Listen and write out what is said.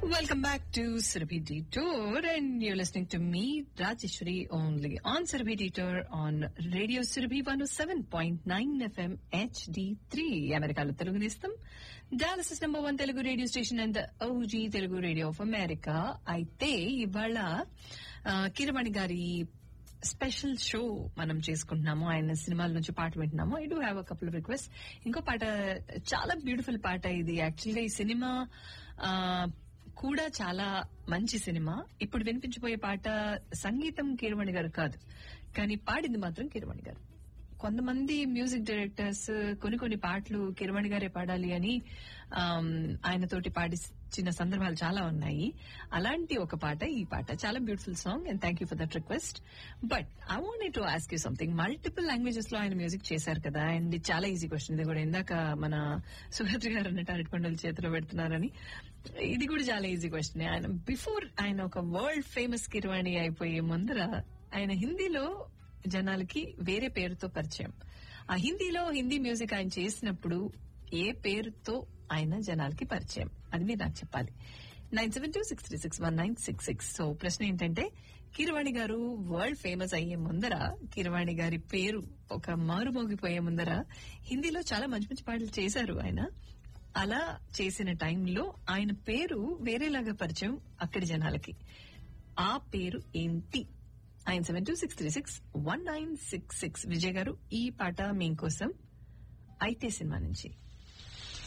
Welcome back to Surabhi Detour and you're listening to me, Rajeshwari, only on Surabhi Detour on Radio Surabhi 107.9 FM HD3. అమెరికాలో తెలుగు నేస్తం Dallas number one Telugu radio station and OG Telugu radio of America అయితే ఇవాళ ఆ, కిరవాణి గారి special show మనం చేసుకుంటున్నాము ఆయన సినిమాల నుంచి పాట వింటున్నాము I do have a couple of request ఇంకో పాట చాలా బ్యూటిఫుల్ పాట ఇది యాక్చువల్గా ఈ సినిమా ఆ, కూడా చాలా మంచి సినిమా ఇప్పుడు వినిపించబోయే పాట సంగీతం కీరవాణి గారు కాదు కానీ పాడింది మాత్రం కీరవాణి గారు కొంతమంది మ్యూజిక్ డైరెక్టర్స్ కొన్ని కొన్ని పాటలు కిరవాణి గారే పాడాలి అని ఆమ్, ఆయనతోటి పాడించిన సందర్భాలు చాలా ఉన్నాయి అలాంటి ఒక పాట ఈ పాట చాలా beautiful song and thank you for that request but I want to ask you something multiple languages లో ఆయన మ్యూజిక్ చేశారు కదా అండ్ ఇది చాలా ఈజీ క్వశ్చన్ ఇది కూడా ఇందాక మన సుభద్ర గారు అన్నట్టు అరటికొండల చేతిలో పెడుతున్నారని ఇది కూడా చాలా ఈజీ క్వశ్చన్ ఆయన బిఫోర్ ఆయన ఒక వరల్డ్ ఫేమస్ కిరవాణి అయిపోయే ముందర ఆయన హిందీలో జనాలకి వేరే పేరుతో పరిచయం ఆ హిందీలో హిందీ మ్యూజిక్ ఆయన చేసినప్పుడు ఏ పేరుతో ఆయన జనాలకి పరిచయం అది మీరు నాకు చెప్పాలి nine seven two six three six one nine six six so ప్రశ్న ఏంటంటే కిరవాణి గారు వరల్డ్ ఫేమస్ అయ్యే ముందర కిరవాణి గారి పేరు ఒక మారుమోగిపోయే ముందర హిందీలో చాలా మంచి మంచి పాటలు చేశారు ఆయన అలా చేసిన టైంలో ఆయన పేరు వేరేలాగా పరిచయం అక్కడి జనాలకి ఆ పేరు ఏంటి nine seven two six three six one nine six six Vijay garu ఈ పాట మీకోసం అయితే సినిమా నుంచి